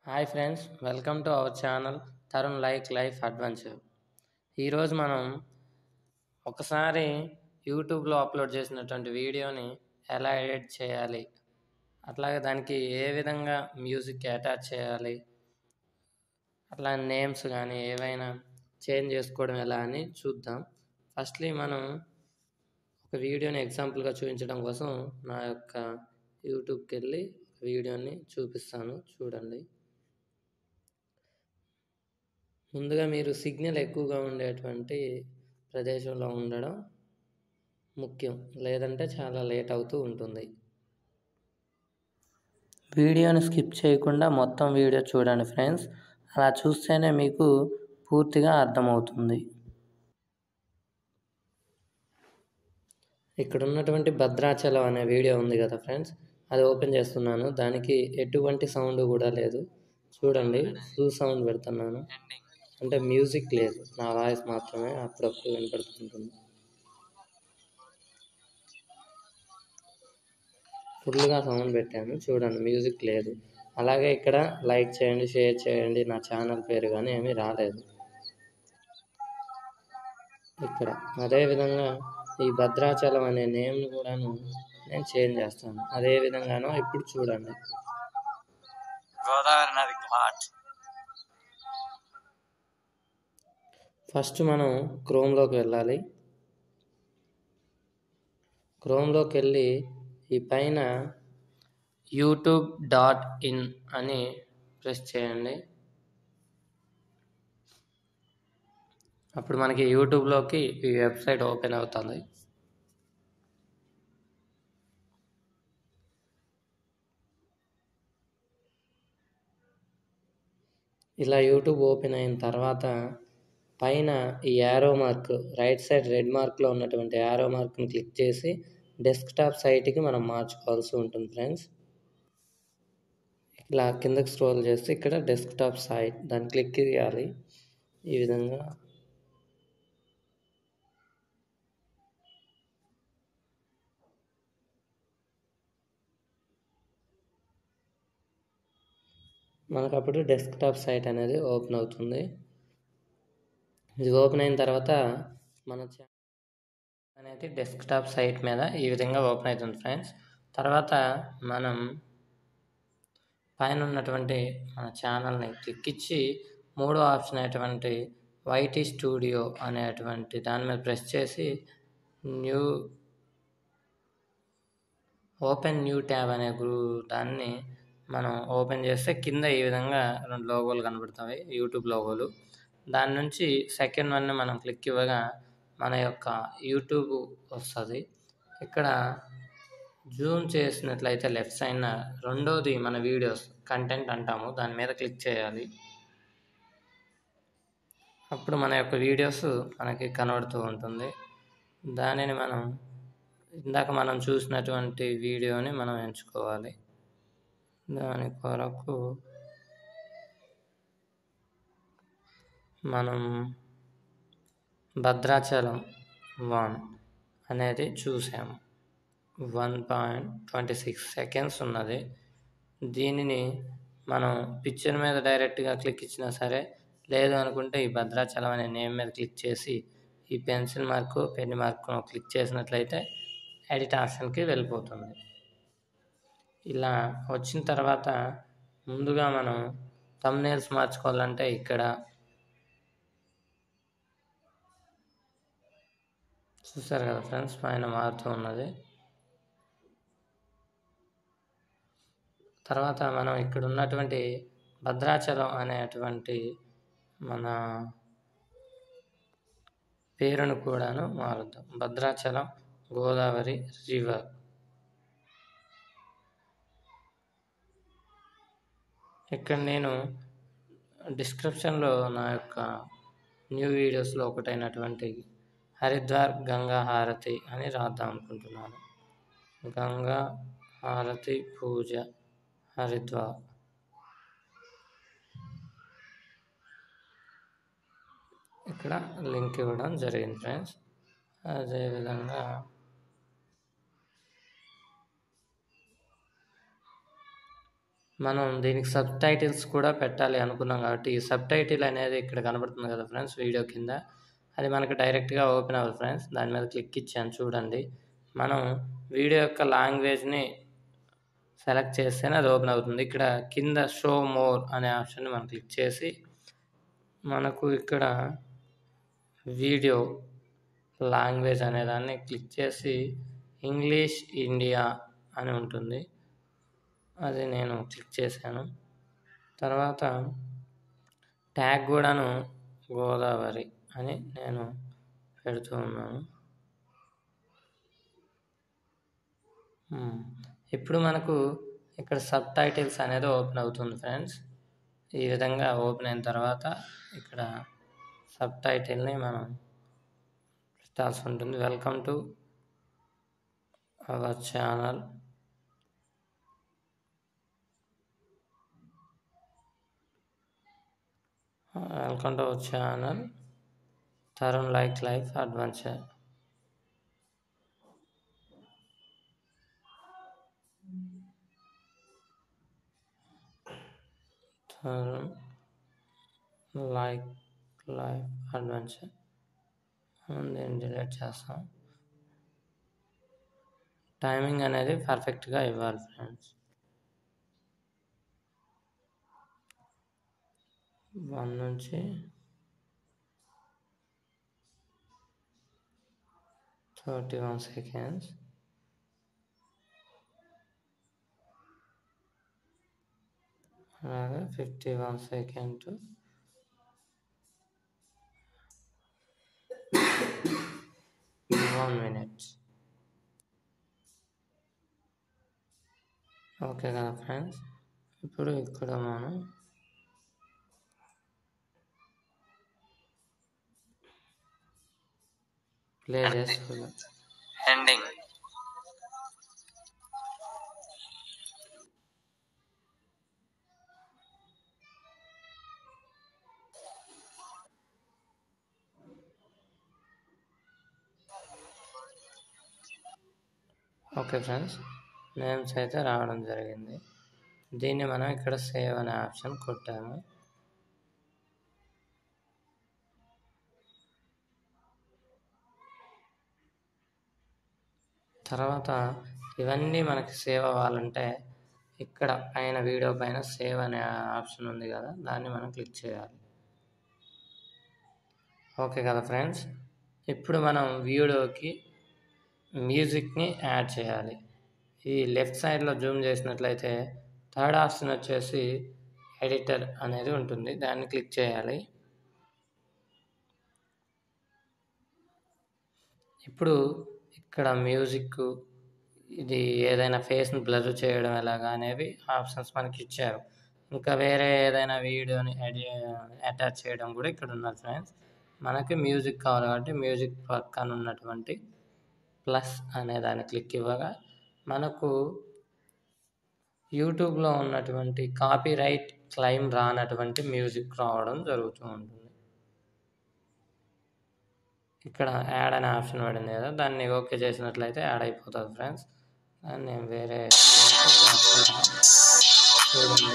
Hi friends welcome to our channel Tarun like life adventure ఈరోజు మనం ఒకసారి యూట్యూబ్లో అప్లోడ్ చేసినటువంటి వీడియోని ఎలా ఎడిట్ చేయాలి అట్లాగే దానికి ఏ విధంగా మ్యూజిక్ అటాచ్ చేయాలి అట్లా నేమ్స్ కానీ ఏవైనా చేంజ్ చేసుకోవడం ఎలా అని చూద్దాం ఫస్ట్లీ మనం ఒక వీడియోని ఎగ్జాంపుల్గా చూపించడం కోసం నా యొక్క యూట్యూబ్కి వెళ్ళి వీడియోని చూపిస్తాను చూడండి ముందుగా మీరు సిగ్నల్ ఎక్కువగా ఉండేటువంటి ప్రదేశంలో ఉండడం ముఖ్యం లేదంటే చాలా లేట్ అవుతూ ఉంటుంది వీడియోని స్కిప్ చేయకుండా మొత్తం వీడియో చూడండి ఫ్రెండ్స్ అలా చూస్తేనే మీకు పూర్తిగా అర్థమవుతుంది ఇక్కడ ఉన్నటువంటి భద్రాచలం అనే వీడియో ఉంది కదా ఫ్రెండ్స్ అది ఓపెన్ చేస్తున్నాను దానికి ఎటువంటి సౌండ్ కూడా లేదు చూడండి ఫుల్ సౌండ్ పెడుతున్నాను అంటే మ్యూజిక్ లేదు నా వాయిస్ మాత్రమే అప్పుడప్పుడు వినపడుతుంటుంది ఫుల్గా సౌండ్ పెట్టాను చూడండి మ్యూజిక్ లేదు అలాగే ఇక్కడ లైక్ చేయండి షేర్ చేయండి నా ఛానల్ పేరు కానీ ఏమీ రాలేదు ఇక్కడ అదేవిధంగా ఈ భద్రాచలం అనే నేమ్ని కూడాను నేను చేంజ్ చేస్తాను అదే విధంగానో ఇప్పుడు చూడండి గోదావరి నది ఘాట్ ఫస్ట్ మనం క్రోమ్లోకి వెళ్ళాలి క్రోమ్లోకి వెళ్ళి ఈ పైన యూట్యూబ్ డాట్ ఇన్ అని ప్రెస్ చేయండి అప్పుడు మనకి యూట్యూబ్లోకి ఈ వెబ్సైట్ ఓపెన్ అవుతుంది ఇలా యూట్యూబ్ ఓపెన్ అయిన తర్వాత పైన ఈ arrow mark right side red మార్క్లో ఉన్నటువంటి యారో మార్క్ని క్లిక్ చేసి డెస్క్టాప్ సైట్కి మనం మార్చుకోవాల్సి ఉంటుంది ఫ్రెండ్స్ ఇలా కిందకి స్క్రోల్ చేస్తే ఇక్కడ డెస్క్టాప్ సైట్ దాన్ని క్లిక్ చేయాలి ఈ విధంగా మనకు అప్పుడు డెస్క్టాప్ సైట్ అనేది ఓపెన్ అవుతుంది ఇది ఓపెన్ అయిన తర్వాత మన ఛానల్ అనేది డెస్క్టాప్ సైట్ మీద ఈ విధంగా ఓపెన్ అవుతుంది ఫ్రెండ్స్ తర్వాత మనం పైన ఉన్నటువంటి మన ఛానల్ని క్లిక్ ఇచ్చి మూడో ఆప్షన్ అయినటువంటి వైటీ స్టూడియో అనేటువంటి దాని మీద ప్రెస్ చేసి న్యూ ఓపెన్ న్యూ ట్యాబ్ అనే గ్రూ దాన్ని మనం ఓపెన్ చేస్తే కింద ఈ విధంగా రెండు లోగోలు కనబడతాయి యూట్యూబ్ లోగోలు దాని నుంచి సెకండ్ వన్ మనం క్లిక్ ఇవ్వగా మన యొక్క యూట్యూబ్ వస్తుంది ఇక్కడ జూమ్ చేసినట్లయితే లెఫ్ట్ సైడ్న రెండోది మన వీడియోస్ కంటెంట్ అంటాము దాని మీద క్లిక్ చేయాలి అప్పుడు మన యొక్క వీడియోస్ మనకి కనబడుతూ ఉంటుంది దానిని మనం ఇందాక మనం చూసినటువంటి వీడియోని మనం ఎంచుకోవాలి దాని కొరకు మనం భద్రాచలం వన్ అనేది చూసాము one point twenty six seconds ఉన్నది దీనిని మనం పిక్చర్ మీద డైరెక్ట్గా క్లిక్ ఇచ్చినా సరే లేదు అనుకుంటే ఈ భద్రాచలం అనే నేమ్ మీద క్లిక్ చేసి ఈ pencil mark pen mark click చేసినట్లయితే ఎడిట్ ఆప్షన్కి వెళ్ళిపోతుంది ఇలా వచ్చిన తర్వాత ముందుగా మనం తమ్నేల్స్ మార్చుకోవాలంటే ఇక్కడ చూసారు కదా ఫ్రెండ్స్ పైన మారుతూ ఉన్నది తర్వాత మనం ఇక్కడ ఉన్నటువంటి భద్రాచలం అనేటువంటి మన పేరును కూడాను మారుద్దాం భద్రాచలం గోదావరి రివర్ ఇక్కడ నేను డిస్క్రిప్షన్లో నా యొక్క న్యూ వీడియోస్లో ఒకటైనటువంటి హరిద్వార్ గంగా హారతి అని రాద్దాం అనుకుంటున్నాను గంగా హారతి పూజ హరిద్వార్ ఇక్కడ లింక్ ఇవ్వడం జరిగింది ఫ్రెండ్స్ అదేవిధంగా మనం దీనికి సబ్ టైటిల్స్ కూడా పెట్టాలి అనుకున్నాం కాబట్టి ఈ సబ్ టైటిల్ అనేది ఇక్కడ కనబడుతుంది కదా ఫ్రెండ్స్ వీడియో కింద అది మనకు డైరెక్ట్గా ఓపెన్ అవ్వదు ఫ్రెండ్స్ దాని మీద క్లిక్ ఇచ్చాను చూడండి మనం వీడియో యొక్క లాంగ్వేజ్ని సెలెక్ట్ చేస్తేనే అది ఓపెన్ అవుతుంది ఇక్కడ కింద షో మోర్ అనే ఆప్షన్ని మనం క్లిక్ చేసి మనకు ఇక్కడ వీడియో లాంగ్వేజ్ అనే దాన్ని క్లిక్ చేసి ఇంగ్లీష్ ఇండియా అని ఉంటుంది అది నేను క్లిక్ చేశాను తర్వాత ట్యాగ్ కూడాను గోదావరి అని నేను పెడుతూ ఉన్నాను మ్మ్. ఇప్పుడు మనకు ఇక్కడ సబ్ టైటిల్స్ అనేది ఓపెన్ అవుతుంది ఫ్రెండ్స్ ఈ విధంగా ఓపెన్ అయిన తర్వాత ఇక్కడ సబ్ టైటిల్ని మనం పెట్టాల్సి ఉంటుంది welcome to our channel welcome to our channel Tarun like life adventure Tarun like life adventure మనం దీన్ని డిలీట్ చేస్తాం టైమింగ్ అనేది పర్ఫెక్ట్గా ఇవ్వాలి ఫ్రెండ్స్ వన్ నుంచి థర్టీ వన్ సెకండ్స్ అలాగే fifty one second to one minute okay కదా ఫ్రెండ్స్ ఇప్పుడు ఇక్కడ మనం ప్లే చేసుకుందాం ఎండింగ్ ఓకే ఫ్రెండ్స్ నేమ్స్ అయితే రావడం జరిగింది దీన్ని మనం ఇక్కడ సేవ్ అనే ఆప్షన్ కొట్టాము తర్వాత ఇవన్నీ మనకి సేవ్ అవ్వాలంటే ఇక్కడ పైన వీడియో పైన సేవ్ అనే ఆప్షన్ ఉంది కదా దాన్ని మనం క్లిక్ చేయాలి ఓకే కదా ఫ్రెండ్స్ ఇప్పుడు మనం వీడియోకి మ్యూజిక్ని యాడ్ చేయాలి ఈ లెఫ్ట్ సైడ్లో జూమ్ చేసినట్లయితే థర్డ్ ఆప్షన్ వచ్చేసి ఎడిటర్ అనేది ఉంటుంది దాన్ని క్లిక్ చేయాలి ఇప్పుడు ఇక్కడ మ్యూజిక్ ఇది ఏదైనా ఫేస్ని బ్లర్ చేయడం ఎలాగా అనేవి ఆప్షన్స్ మనకి ఇచ్చారు ఇంకా వేరే ఏదైనా వీడియోని అటాచ్ చేయడం కూడా ఇక్కడ ఉన్నది ఫ్రెండ్స్ మనకి మ్యూజిక్ కావాలి కాబట్టి మ్యూజిక్ పక్కన ఉన్నటువంటి ప్లస్ అనే దాన్ని క్లిక్ ఇవ్వగా మనకు యూట్యూబ్లో ఉన్నటువంటి కాపీ రైట్ క్లైమ్ రానటువంటి మ్యూజిక్ రావడం జరుగుతూ ఉంటుంది ఇక్కడ యాడ్ అనే ఆప్షన్ పడింది కదా దాన్ని ఓకే చేసినట్లయితే యాడ్ అయిపోతుంది ఫ్రెండ్స్ దాన్ని నేను వేరే చూడండి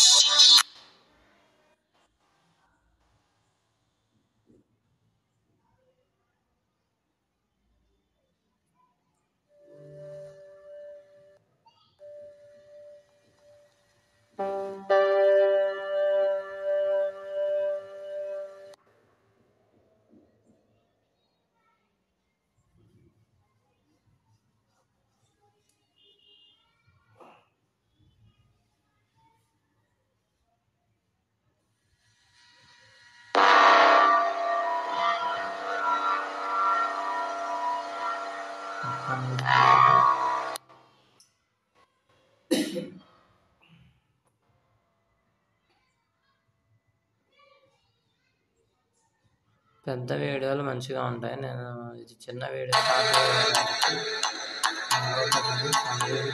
పెద్ద వీడియోలు మంచిగా ఉంటాయి నేను ఇది చిన్న వీడియో స్టార్ట్ చేయడానికి మరొకటి సంగీత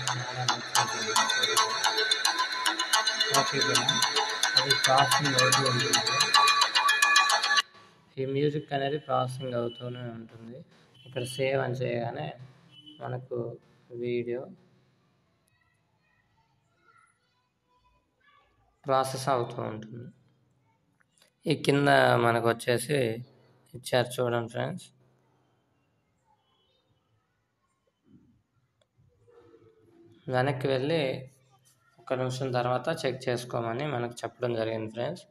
ఓకే కదా అది ప్రాసెసింగ్ అవుతూ ఉంటుంది ఈ మ్యూజిక్ అనేది ప్రాసెసింగ్ అవుతూనే ఉంటుంది ఇక్కడ సేవ్ అని చేయగానే మనకు వీడియో ప్రాసెస్ అవుతూ ఉంటుంది ఈ కింద మనకు వచ్చేసి ఇచ్చారు చూడండి ఫ్రెండ్స్ వెనక్కి వెళ్ళి ఒక నిమిషం తర్వాత చెక్ చేసుకోమని మనకు చెప్పడం జరిగింది ఫ్రెండ్స్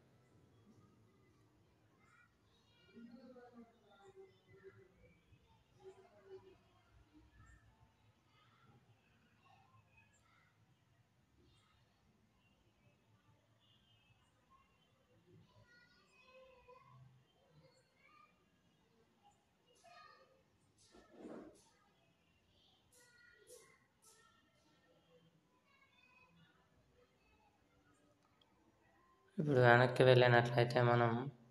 ఇప్పుడు వెనక్కి వెళ్ళినట్లయితే మనం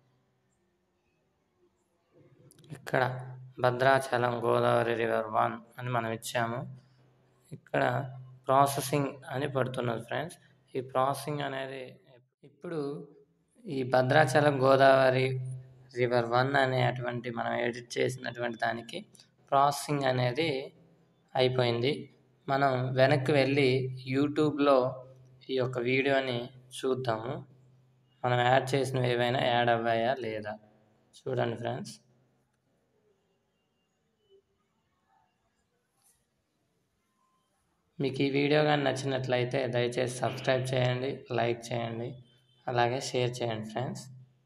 ఇక్కడ భద్రాచలం గోదావరి రివర్ వన్ అని మనం ఇచ్చాము ఇక్కడ ప్రాసెసింగ్ అని పడుతున్నది ఫ్రెండ్స్ ఈ ప్రాసెసింగ్ అనేది ఇప్పుడు ఈ భద్రాచలం గోదావరి రివర్ వన్ అనేటువంటి మనం ఎడిట్ చేసినటువంటి దానికి ప్రాసెసింగ్ అనేది అయిపోయింది మనం వెనక్కి వెళ్ళి యూట్యూబ్లో ఈ యొక్క వీడియోని చూద్దాము మనం యాడ్ చేసినవి ఏవైనా యాడ్ అవ్వాయా లేదా చూడండి ఫ్రెండ్స్ మీకు ఈ వీడియో కానీ నచ్చినట్లయితే దయచేసి సబ్స్క్రైబ్ చేయండి లైక్ చేయండి అలాగే షేర్ చేయండి ఫ్రెండ్స్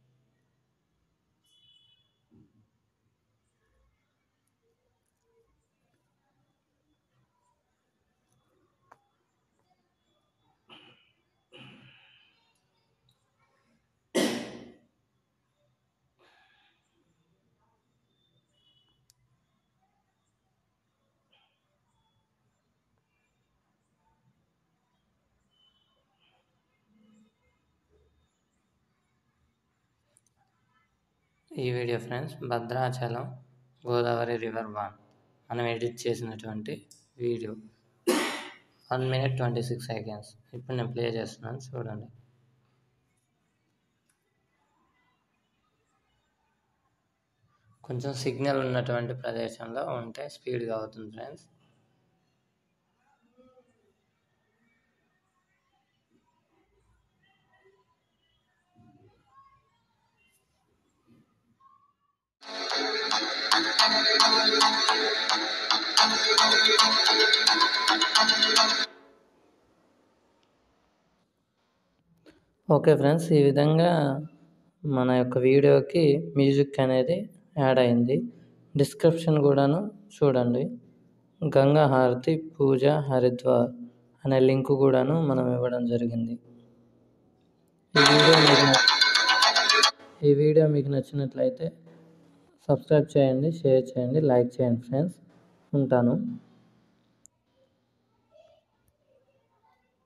ఈ video friends Bhadrachalam Godavari river one మనం ఎడిట్ చేసినటువంటి video one minute twenty six seconds ఇప్పుడు నేను ప్లే చేస్తున్నాను చూడండి కొంచెం సిగ్నల్ ఉన్నటువంటి ప్రదేశంలో ఉంటే స్పీడ్గా అవుతుంది ఫ్రెండ్స్ ఓకే ఫ్రెండ్స్ ఈ విధంగా మన యొక్క వీడియోకి మ్యూజిక్ అనేది యాడ్ అయింది డిస్క్రిప్షన్ కూడాను చూడండి గంగా హారతి పూజ హరిద్వార్ అనే లింక్ కూడాను మనం ఇవ్వడం జరిగింది ఈ వీడియో మీకు న- ఈ వీడియో మీకు నచ్చినట్లయితే సబ్స్క్రైబ్ చేయండి షేర్ చేయండి లైక్ చేయండి ఫ్రెండ్స్ ఉంటాను